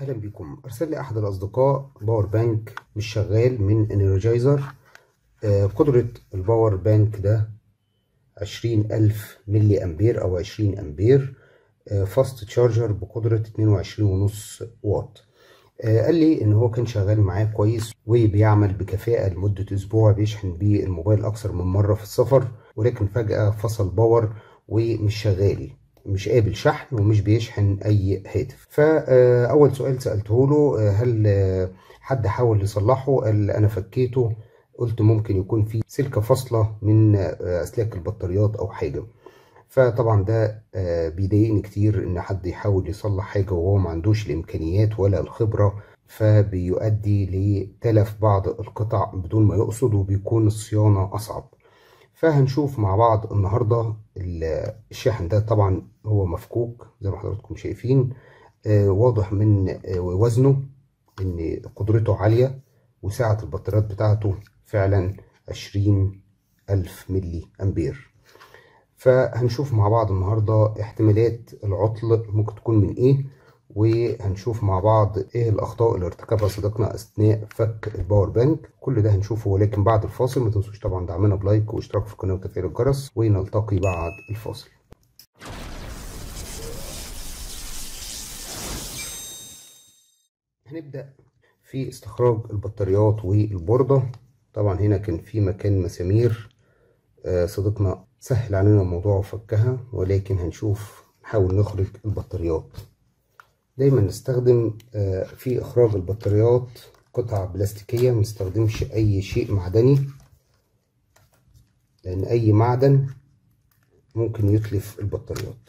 اهلا بكم ارسل لي احد الاصدقاء باور بانك مش شغال من انرجايزر آه، قدرة الباور بانك ده عشرين الف ملي امبير او عشرين امبير آه، فاست تشارجر بقدرة اتنين وعشرين ونص واط آه، قال لي ان هو كان شغال معاه كويس وبيعمل بكفاءة لمدة اسبوع بيشحن بيه الموبايل اكثر من مرة في السفر ولكن فجأة فصل باور ومش شغال مش قابل شحن ومش بيشحن اي هاتف فاول سؤال سالته له هل حد حاول يصلحه قال انا فكيته قلت ممكن يكون في سلكه فاصله من اسلاك البطاريات او حاجه فطبعا ده بيضايقني كتير ان حد يحاول يصلح حاجه وهو ما عندوش الامكانيات ولا الخبره فبيؤدي لتلف بعض القطع بدون ما يقصد وبيكون الصيانه اصعب فهنشوف مع بعض النهارده الشاحن ده طبعا هو مفكوك زي ما حضراتكم شايفين آه واضح من آه وزنه ان قدرته عالية وسعة البطاريات بتاعته فعلا عشرين ألف ملي أمبير فهنشوف مع بعض النهاردة احتمالات العطل ممكن تكون من ايه وهنشوف مع بعض ايه الاخطاء اللي ارتكبها صديقنا اثناء فك الباور بانك كل ده هنشوفه ولكن بعد الفاصل ما تنسوش طبعا دعمنا بلايك واشتراك في القناه وتفعيل الجرس ونلتقي بعد الفاصل هنبدا في استخراج البطاريات والبورده طبعا هنا كان في مكان مسامير صديقنا سهل علينا الموضوع وفكها ولكن هنشوف نحاول نخرج البطاريات دايما نستخدم في اخراج البطاريات قطع بلاستيكية منستخدمش اي شيء معدني لان اي معدن ممكن يتلف البطاريات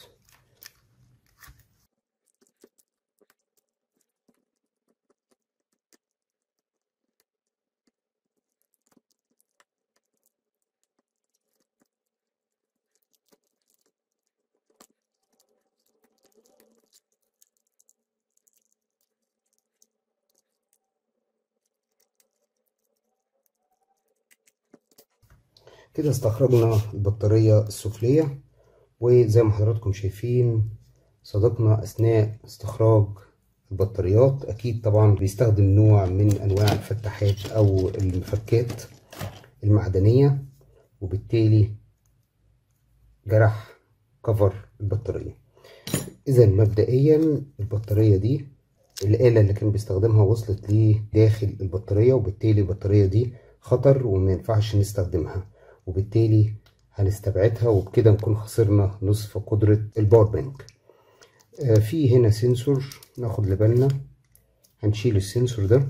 كده استخرجنا البطارية السفلية وزي ما حضراتكم شايفين صديقنا أثناء استخراج البطاريات أكيد طبعا بيستخدم نوع من أنواع الفتحات أو المفكات المعدنية وبالتالي جرح كفر البطارية إذا مبدئيا البطارية دي الآلة اللي كان بيستخدمها وصلت لداخل البطارية وبالتالي البطارية دي خطر وما ينفعش نستخدمها وبالتالي هنستبعدها وبكده نكون خسرنا نصف قدرة الباور بانك آه في هنا سنسور ناخد لبالنا هنشيل السنسور ده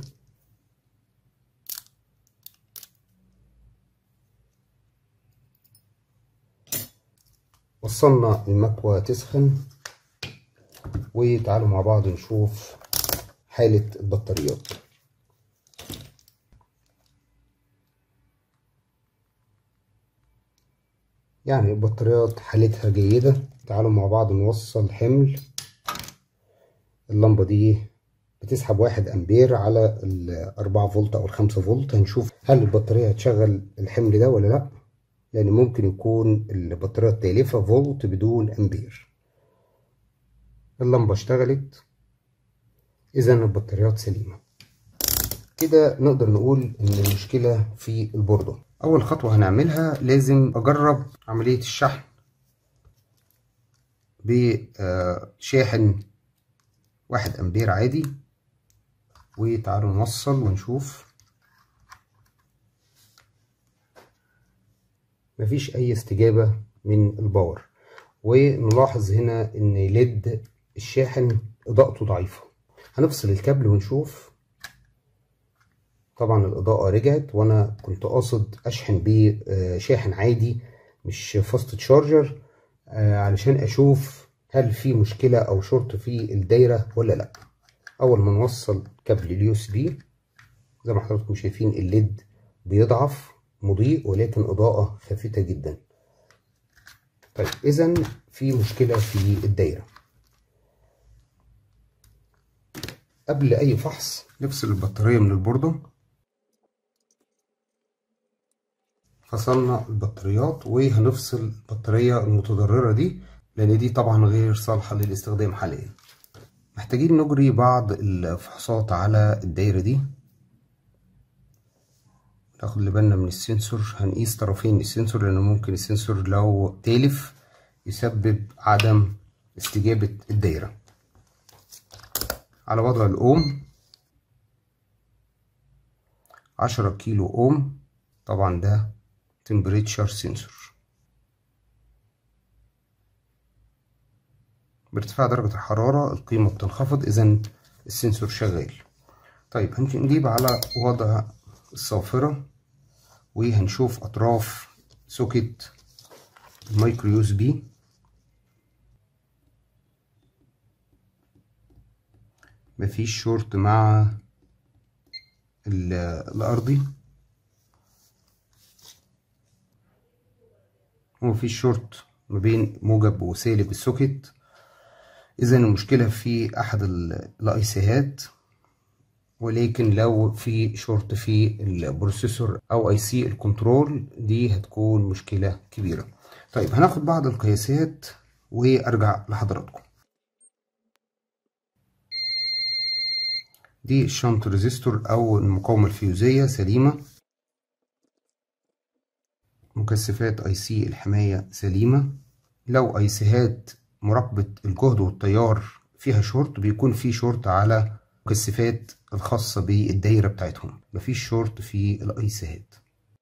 وصلنا المكوى تسخن وتعالوا مع بعض نشوف حالة البطاريات يعني البطاريات حالتها جيدة تعالوا مع بعض نوصل حمل اللمبة دي بتسحب واحد أمبير على الأربعة فولت أو الخمسة فولت هنشوف هل البطارية هتشغل الحمل ده ولا لأ لأن ممكن يكون البطارية تالفة فولت بدون أمبير اللمبة اشتغلت إذا البطاريات سليمة كده نقدر نقول إن المشكلة في البوردة اول خطوة هنعملها لازم اجرب عملية الشحن بشاحن واحد امبير عادي وتعالوا نوصل ونشوف مفيش اي استجابة من الباور ونلاحظ هنا ان ليد الشاحن اضاءته ضعيفة هنفصل الكابل ونشوف طبعا الإضاءة رجعت وأنا كنت قاصد أشحن بيه شاحن عادي مش فاست تشارجر علشان أشوف هل في مشكلة أو شورت في الدايرة ولا لأ أول ما نوصل كابل اليو اس بي زي ما حضراتكم شايفين الليد بيضعف مضيء ولكن إضاءة خافتة جدا طيب إذا في مشكلة في الدايرة قبل أي فحص نفصل البطارية من البوردة فصلنا البطاريات وهنفصل البطارية المتضررة دي لأن دي طبعا غير صالحة للاستخدام حاليا محتاجين نجري بعض الفحوصات على الدايرة دي ناخد بالنا من السنسور هنقيس طرفين السنسور لأن ممكن السنسور لو تالف يسبب عدم استجابة الدايرة على وضع الأوم عشرة كيلو أوم طبعا ده temperature sensor بارتفاع درجة الحرارة القيمة بتنخفض إذا السنسور شغال طيب هنجيب على وضع الصافرة وهنشوف أطراف سوكت المايكرو يو اس بي مفيش شورت مع الأرضي ومفيش شورت ما بين موجب وسالب السوكت اذا المشكله في احد الايسيهات ولكن لو في شورت في البروسيسور او اي سي الكنترول دي هتكون مشكله كبيره طيب هناخد بعض القياسات وارجع لحضراتكم دي الشنط ريزيستور او المقاومه الفيوزيه سليمه مكثفات اي سي الحمايه سليمه لو ايسيهات مراقبة الجهد والتيار فيها شورت بيكون في شورت على مكثفات الخاصة بالدايرة بتاعتهم مفيش شورت في الايسيهات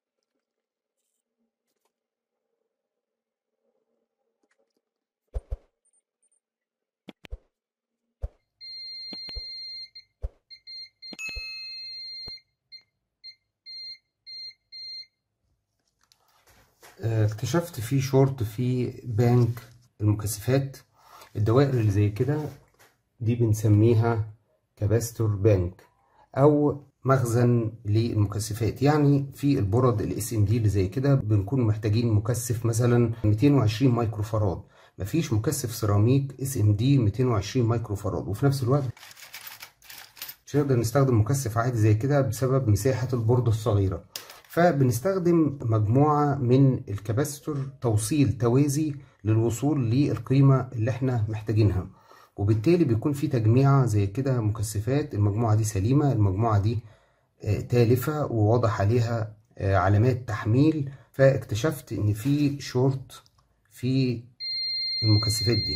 اكتشفت في شورت في بانك المكثفات الدوائر اللي زي كده دي بنسميها كاباستور بانك او مخزن للمكثفات يعني في البرد الاس ام دي اللي زي كده بنكون محتاجين مكثف مثلا 220 مايكرو فراد مفيش مكثف سيراميك اس ام دي 220 مايكرو فراد وفي نفس الوقت مش هنقدر نستخدم مكثف عادي زي كده بسبب مساحه البورده الصغيره فبنستخدم مجموعه من الكباستور توصيل توازي للوصول للقيمة اللي احنا محتاجينها وبالتالي بيكون في تجميعة زي كده مكثفات المجموعة دي سليمة المجموعة دي آه تالفة وواضح عليها آه علامات تحميل فاكتشفت ان في شورت في المكثفات دي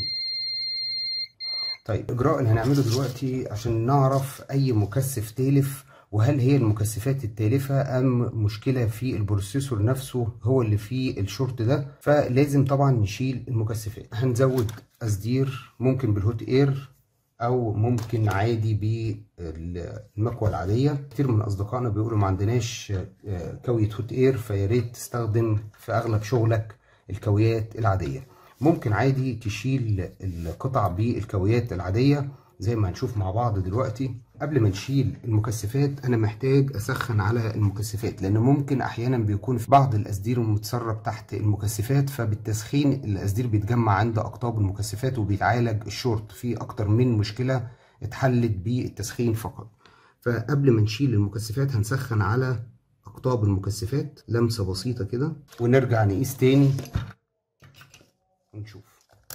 طيب اجراء اللي هنعمله دلوقتي عشان نعرف اي مكثف تالف وهل هي المكثفات التالفة أم مشكلة في البروسيسور نفسه هو اللي فيه الشورت ده فلازم طبعا نشيل المكثفات هنزود أسدير ممكن بالهوت اير أو ممكن عادي بالمكوى العادية كتير من أصدقائنا بيقولوا ما عندناش كوية هوت اير فياريت تستخدم في أغلب شغلك الكويات العادية ممكن عادي تشيل القطع بالكويات العادية زي ما هنشوف مع بعض دلوقتي قبل ما نشيل المكثفات انا محتاج اسخن على المكثفات لان ممكن احيانا بيكون في بعض الاسدير متسرب تحت المكثفات فبالتسخين الاسدير بيتجمع عند اقطاب المكثفات وبيتعالج الشورت في اكتر من مشكله اتحلت بالتسخين فقط فقبل ما نشيل المكثفات هنسخن على اقطاب المكثفات لمسه بسيطه كده ونرجع نقيس تاني ونشوف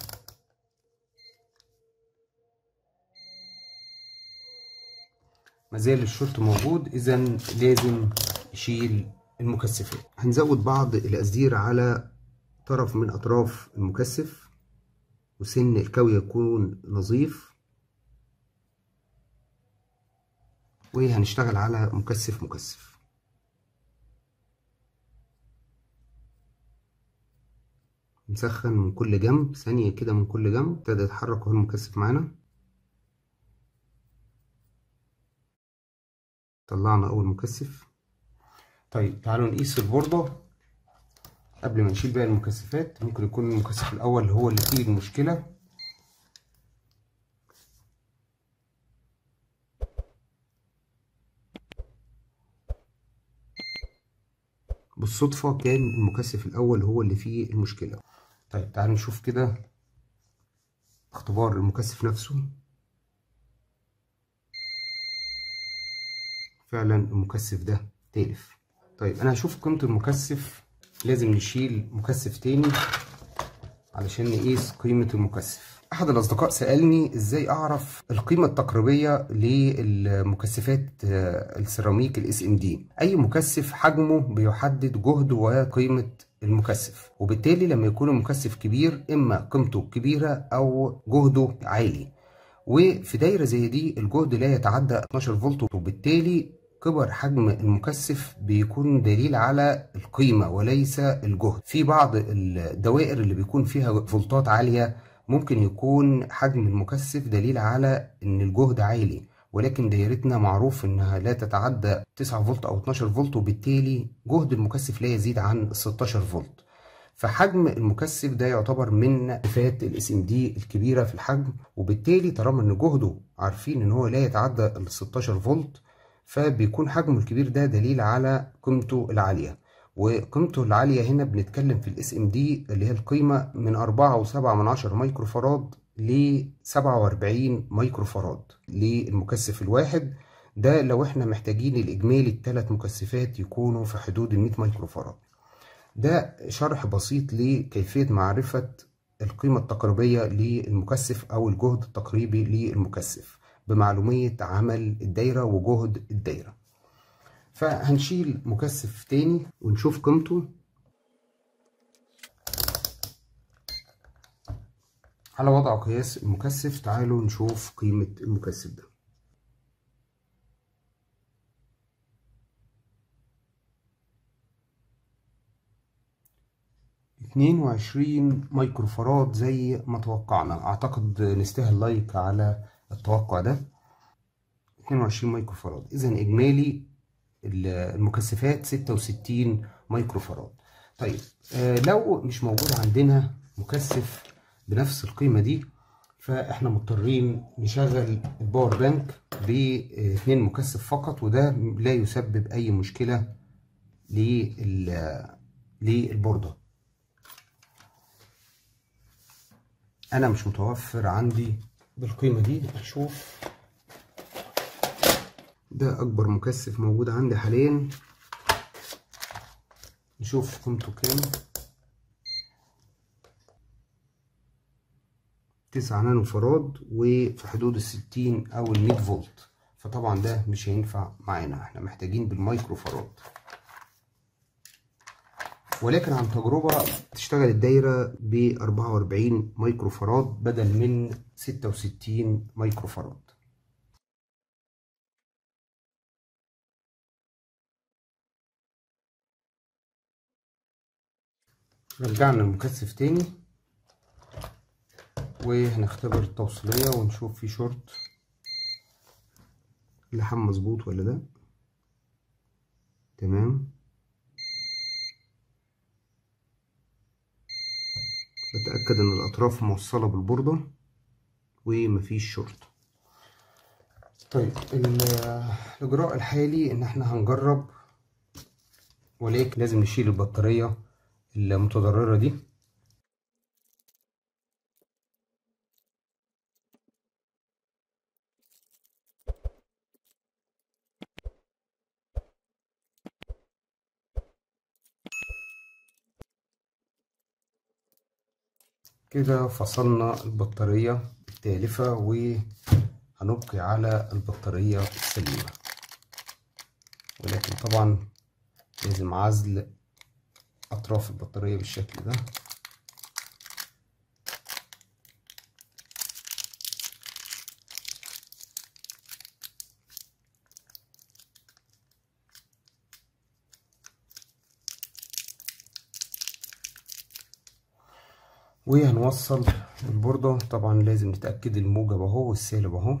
مازال الشورت موجود اذا لازم نشيل المكثفات هنزود بعض الاسدير على طرف من اطراف المكثف وسن الكوي يكون نظيف وهنشتغل على مكثف مكثف نسخن من كل جنب ثانية كده من كل جنب ابتدى يتحرك اهو المكثف معانا طلعنا اول مكثف طيب تعالوا نقيس البوردة قبل ما نشيل باقي المكثفات ممكن يكون المكثف الاول هو اللي فيه المشكلة بالصدفة كان المكثف الاول هو اللي فيه المشكلة طيب تعالوا نشوف كده اختبار المكثف نفسه فعلا المكثف ده تالف طيب انا هشوف قيمة المكثف لازم نشيل مكثف تاني علشان نقيس قيمة المكثف احد الاصدقاء سالني ازاي اعرف القيمه التقريبيه للمكثفات السيراميك الاس ام دي اي مكثف حجمه بيحدد جهد وقيمه المكثف وبالتالي لما يكون المكثف كبير اما قيمته كبيره او جهده عالي وفي دايره زي دي الجهد لا يتعدى 12 فولت وبالتالي كبر حجم المكثف بيكون دليل على القيمه وليس الجهد في بعض الدوائر اللي بيكون فيها فولتات عاليه ممكن يكون حجم المكثف دليل على ان الجهد عالي ولكن دايرتنا معروف انها لا تتعدى 9 فولت او 12 فولت وبالتالي جهد المكثف لا يزيد عن 16 فولت فحجم المكثف ده يعتبر من صفات الاس ام دي الكبيره في الحجم وبالتالي طالما ان جهده عارفين ان هو لا يتعدى ال 16 فولت فبيكون حجمه الكبير ده دليل على قيمته العاليه وقيمته العاليه هنا بنتكلم في الاس ام دي اللي هي القيمه من 4.7 من عشر مايكرو فراد ل 47 مايكرو فراد للمكثف الواحد ده لو احنا محتاجين الاجمالي الثلاث مكثفات يكونوا في حدود ال 100 مايكرو فراد ده شرح بسيط لكيفيه معرفه القيمه التقريبيه للمكثف او الجهد التقريبي للمكثف بمعلوميه عمل الدايره وجهد الدايره فهنشيل مكثف تاني ونشوف قيمته على وضع قياس المكثف تعالوا نشوف قيمة المكثف ده اتنين وعشرين مايكرو فراد زي ما توقعنا اعتقد نستاهل لايك على التوقع ده اتنين وعشرين مايكرو فراد اذا اجمالي المكثفات ستة وستين مايكرو فراد طيب آه لو مش موجود عندنا مكثف بنفس القيمة دي فاحنا مضطرين نشغل الباور بانك باثنين مكثف فقط وده لا يسبب اي مشكلة للبوردة انا مش متوفر عندي بالقيمة دي اشوف ده اكبر مكثف موجود عندي حاليا نشوف قيمته كام تسعة نانو فراد وفي حدود الستين او المية فولت فطبعا ده مش هينفع معانا احنا محتاجين بالمايكرو فراد ولكن عن تجربة تشتغل الدايرة ب 44 مايكرو فراد بدل من 66 مايكرو فراد رجعنا المكثف تاني وهنختبر التوصيلية ونشوف في شورت اللحام مظبوط ولا ده تمام بتأكد ان الاطراف موصلة بالبوردة ومفيش شورت طيب الاجراء الحالي ان احنا هنجرب ولكن لازم نشيل البطارية المتضررة دي كده فصلنا البطارية التالفة وهنبقي على البطارية السليمة ولكن طبعا لازم عزل أطراف البطارية بالشكل ده وهنوصل البوردة طبعا لازم نتأكد الموجب اهو والسالب اهو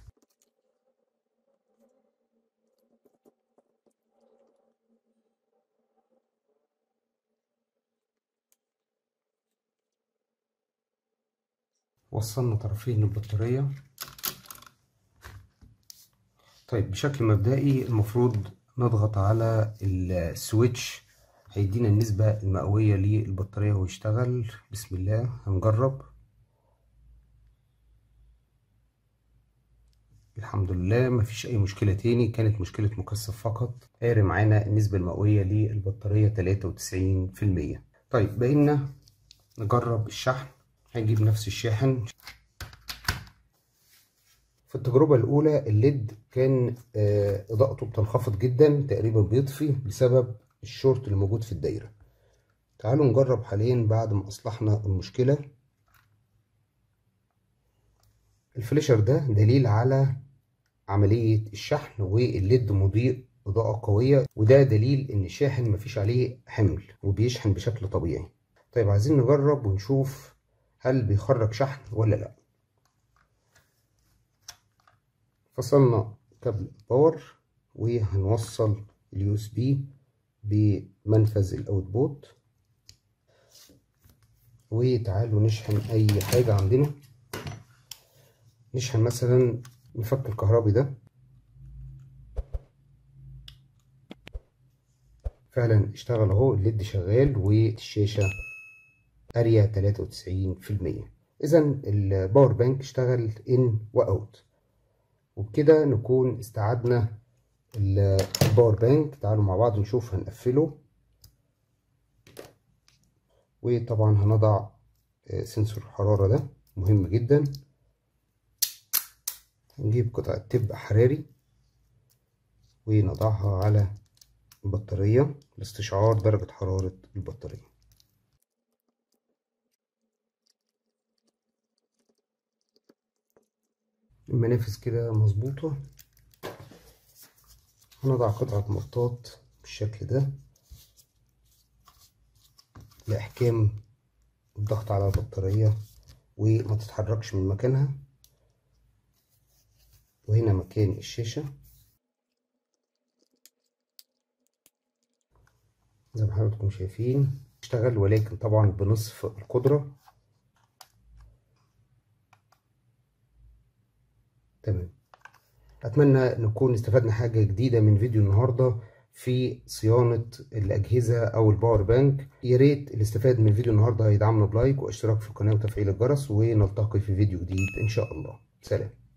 وصلنا طرفين البطارية طيب بشكل مبدئي المفروض نضغط على السويتش هيدينا النسبة المئوية للبطارية ويشتغل بسم الله هنجرب الحمد لله مفيش اي مشكلة تاني كانت مشكلة مكثف فقط قاري معانا النسبة المئوية للبطارية تلاتة وتسعين في المية طيب بقينا نجرب الشحن هنجيب نفس الشاحن في التجربة الأولى الليد كان آه، إضاءته بتنخفض جدا تقريبا بيطفي بسبب الشورت اللي موجود في الدايرة تعالوا نجرب حاليا بعد ما أصلحنا المشكلة الفليشر ده دليل على عملية الشحن والليد مضيء إضاءة قوية وده دليل إن الشاحن مفيش عليه حمل وبيشحن بشكل طبيعي طيب عايزين نجرب ونشوف هل بيخرج شحن ولا لأ فصلنا كابل باور وهنوصل اليو اس بي بمنفذ الاوتبوت وتعالوا نشحن اي حاجة عندنا نشحن مثلا مفك الكهربي ده فعلا اشتغل اهو الليد شغال والشاشة اريا تلاتة وتسعين في المية اذا الباور بانك اشتغل ان واوت وبكده نكون استعدنا الباور بانك تعالوا مع بعض نشوف هنقفله وطبعا هنضع سنسور الحرارة ده مهم جدا نجيب قطعة تب حراري ونضعها على البطارية لاستشعار درجة حرارة البطارية المنافذ كده مظبوطة هنضع قطعة مطاط بالشكل ده لإحكام الضغط على البطارية وما تتحركش من مكانها وهنا مكان الشاشة زي ما حضراتكم شايفين اشتغل ولكن طبعا بنصف القدرة تمام اتمنى نكون استفدنا حاجة جديدة من فيديو النهاردة في صيانة الأجهزة أو الباور بانك يا ريت اللي استفاد من فيديو النهاردة يدعمنا بلايك واشتراك في القناة وتفعيل الجرس ونلتقي في فيديو جديد إن شاء الله سلام